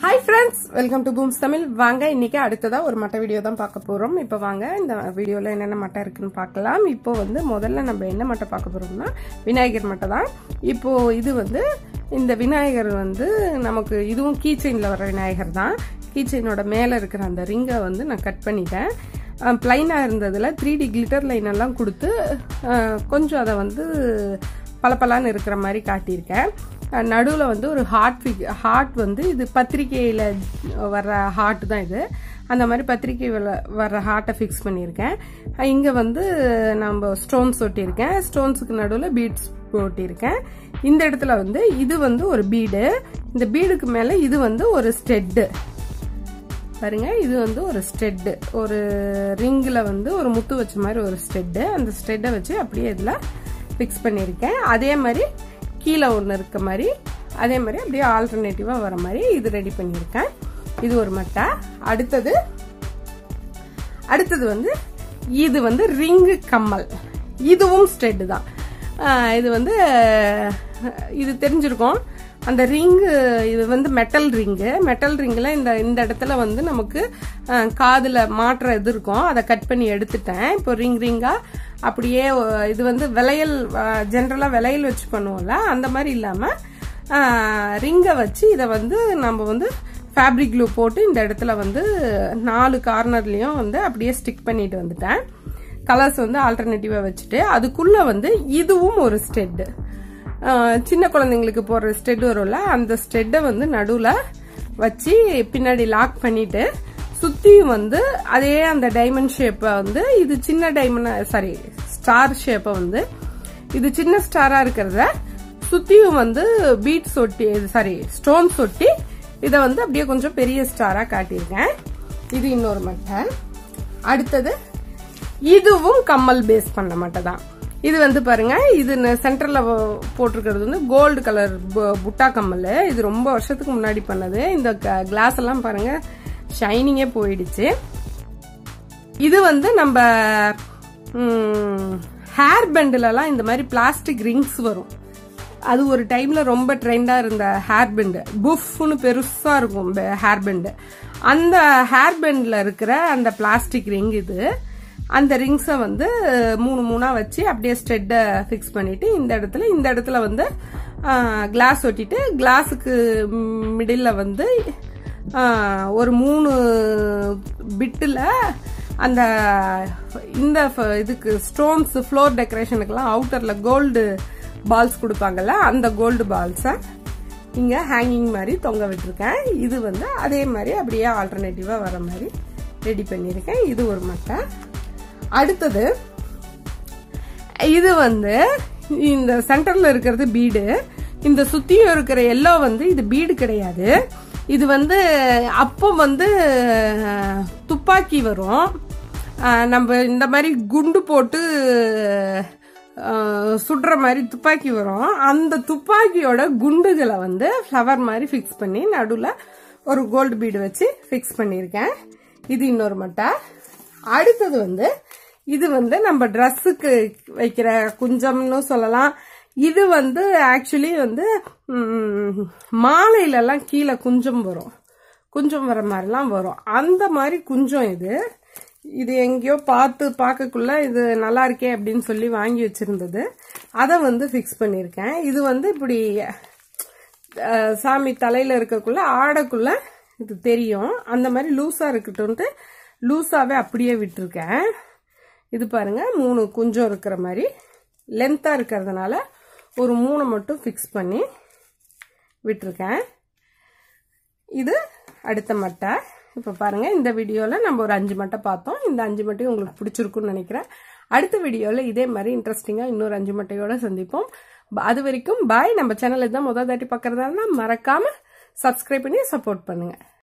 hi friends welcome to Booms Tamil வாங்க இன்னைக்கு அடுத்ததா ஒரு மட்டை வீடியோ தான் பார்க்க போறோம் இப்போ வாங்க இந்த வீடியோல என்னென்ன மட்டை இருக்குன்னு பார்க்கலாம் இப்போ வந்து முதல்ல நம்ம என்ன மட்டை பார்க்க போறோம்னா விநாயகர் மட்டை தான் இப்போ இது வந்து இந்த விநாயகர் வந்து நமக்கு இதுவும் கீ செயின்ல வர விநாயகர் தான் கீ செயினோட மேல இருக்கிற அந்த ரிங்கை வந்து நான் கட் பண்ணிட்டேன் பிளைனாக இருந்ததில் த்ரீ டி கிளிட்டர் லைன் எல்லாம் கொடுத்து அஹ், கொஞ்சம் அதை வந்து பளபளன்னு இருக்கிற மாதிரி காட்டியிருக்கேன் நடுவில் வந்து ஒரு ஹார்ட் ஃபிக் ஹார்ட் வந்து இது பத்திரிக்கையில் வர்ற ஹார்ட் தான் இது அந்த மாதிரி பத்திரிக்கை வர்ற ஹார்ட்டை ஃபிக்ஸ் பண்ணியிருக்கேன் இங்கே வந்து நம்ம ஸ்டோன்ஸ் ஒட்டியிருக்கேன் ஸ்டோன்ஸுக்கு நடுவில் பீட்ஸ் ஒட்டியிருக்கேன் இந்த இடத்துல வந்து இது வந்து ஒரு பீடு இந்த பீடுக்கு மேலே இது வந்து ஒரு ஸ்டெட்டு பாருங்க இது வந்து ஒரு ஸ்டெட்டு ஒரு ரிங்கில் வந்து ஒரு முத்து வச்ச மாதிரி ஒரு ஸ்டெட்டு அந்த ஸ்டெட்டை வச்சு அப்படியே இதில் ஃபிக்ஸ் பண்ணியிருக்கேன் அதே மாதிரி கீழே ஒன்று இருக்க மாதிரி அதே மாதிரி அப்படியே ஆல்டர்னேட்டிவாக வர மாதிரி இது ரெடி பண்ணியிருக்கேன் இது ஒரு மட்டை அடுத்தது அடுத்தது வந்து இது வந்து ரிங்கு கம்மல் இதுவும் ஸ்டெட்டு தான் ஆஹ் இது வந்து அஹ், இது தெரிஞ்சிருக்கும் அந்த ரிங்கு இது வந்து மெட்டல் ரிங்கு மெட்டல் ரிங்கில் இந்த இந்த இடத்துல வந்து நமக்கு அஹ், காதுல மாற்ற இது இருக்கும் அதை கட் பண்ணி எடுத்துட்டேன் இப்போ ரிங் ரிங்கா அப்படியே ஒ- இது வந்து விளையல் ஜென்ரலாக விளையல் வச்சு பண்ணுவோம்ல அந்த மாதிரி இல்லாமல் ரிங்கை வச்சு இதை வந்து நம்ம வந்து ஃபேப்ரிக் க்ளூ போட்டு இந்த இடத்துல வந்து நாலு கார்னர்லயும் வந்து அப்படியே ஸ்டிக் பண்ணிட்டு வந்துட்டேன் கலர்ஸ் வந்து ஆல்டர்னேட்டிவா வச்சுட்டு அதுக்குள்ள வந்து இதுவும் ஒரு ஸ்டெட்டு சின்ன குழந்தைங்களுக்கு போடுற ஸ்டெட் வரும்ல அந்த ஸ்டெட்டை வந்து நடுவுல வச்சு பின்னாடி லாக் பண்ணிட்டு சுத்தியும் வந்து அதே அந்த டைமண்ட் ஷேப்பை வந்து இது சின்ன டைமண்ட் சாரி ஸ்டார் ஷேப்பை வந்து இது சின்ன ஸ்டாரா இருக்கிறத சுத்தியும் வந்து பீட்ஸ் ஒட்டி சாரி ஸ்டோன்ஸ் ஒட்டி இதை வந்து அப்படியே கொஞ்சம் பெரிய ஸ்டாரா காட்டியிருக்கேன் இது இன்னொரு மட்டை அடுத்தது இதுவும் கம்மல் பேஸ் பண்ண மட்டை தான் இது வந்து பாருங்க இது சென்டர்ல போட்டிருக்கிறது வந்து கோல்டு கலர் புட்டா கம்மல் இது ரொம்ப வருஷத்துக்கு முன்னாடி பண்ணது இந்த கிளாஸ் எல்லாம் பாருங்க ஷைனிங்கே போயிடுச்சு இது வந்து நம்ம ஹேர் பெண்டுலலாம் இந்த மாதிரி பிளாஸ்டிக் ரிங்ஸ் வரும் அது ஒரு டைம்ல ரொம்ப ட்ரெண்டா இருந்த ஹேர் பெண்டு புஃப்னு பெருசா இருக்கும் ஹேர் பெண்டு அந்த ஹேர் பெண்ட்ல இருக்கிற அந்த பிளாஸ்டிக் ரிங் இது அந்த ரிங்ஸை வந்து மூணு மூணா வச்சு அப்படியே ஸ்டெட்டை ஃபிக்ஸ் பண்ணிட்டு இந்த இடத்துல இந்த இடத்துல வந்து கிளாஸ் ஒட்டிட்டு கிளாஸுக்கு மிடில் வந்து ஆஹ், ஒரு மூணு பிட்டில் அந்த இந்த ஃப- இதுக்கு ஸ்டோன்ஸ் ஃப்ளோர் டெக்கரேஷனுக்கெல்லாம் அவுட்டரில் கோல்டு பால்ஸ் கொடுப்பாங்கல்ல அந்த கோல்டு பால்ஸை இங்கே ஹேங்கிங் மாதிரி தொங்க விட்டுருக்கேன் இது வந்து அதே மாதிரி அப்படியே ஆல்டர்னேட்டிவாக வர மாதிரி ரெடி பண்ணியிருக்கேன் இது ஒரு மட்டை அடுத்தது இது வந்து இந்த சென்டர்ல இருக்கிறது பீடு இந்த சுத்தியும் இருக்கிற எல்லோ வந்து இது பீடு கிடையாது இது வந்து அப்போ வந்து அஹ், துப்பாக்கி வரும் அஹ், நம்ம இந்த மாதிரி குண்டு போட்டு அஹ், சுடுற மாதிரி துப்பாக்கி வரும் அந்த துப்பாக்கியோட குண்டுகளை வந்து ஃப்ளவர் மாதிரி ஃபிக்ஸ் பண்ணி நடுவில் ஒரு கோல்டு பீடு வச்சு ஃபிக்ஸ் பண்ணியிருக்கேன் இது இன்னொரு மட்டை அடுத்தது வந்து இது வந்து நம்ம ட்ரெஸ்ஸுக்கு வைக்கிற குஞ்சம்னு சொல்லலாம் இது வந்து ஆக்சுவலி வந்து ம், மாலையிலலாம் கீழே குஞ்சம் வரும் குஞ்சம் வர மாதிரிலாம் வரும் அந்த மாதிரி குஞ்சம் இது இது எங்கேயோ பார்த்து பார்க்கக்குள்ள இது நல்லா இருக்கே அப்படின்னு சொல்லி வாங்கி வச்சிருந்தது அதை வந்து ஃபிக்ஸ் பண்ணியிருக்கேன் இது வந்து இப்படி அஹ், சாமி தலையில இருக்கக்குள்ள ஆடக்குள்ள இது தெரியும் அந்த மாதிரி லூஸா இருக்கட்டும்ட்டு லூஸாவே அப்படியே விட்டுருக்கேன் இது பாருங்க மூணு குஞ்சம் இருக்கிற மாதிரி லென்த்தா இருக்கிறதுனால ஒரு மூணை மட்டும் ஃபிக்ஸ் பண்ணி விட்டுருக்கேன் இது அடுத்த மட்டை இப்போ பாருங்க இந்த வீடியோவில் நம்ம ஒரு அஞ்சு மட்டை பார்த்தோம் இந்த அஞ்சு மட்டையும் உங்களுக்கு பிடிச்சிருக்குன்னு நினைக்கிறேன் அடுத்த வீடியோவில் இதே மாதிரி இன்ட்ரெஸ்டிங்காக இன்னொரு அஞ்சு மட்டையோட சந்திப்போம் ப- அது வரைக்கும் பாய் நம்ம சேனல் தான் முதல் தாட்டி பார்க்குறதா இருந்தால் மறக்காம சப்ஸ்கிரைப் பண்ணி சப்போர்ட் பண்ணுங்க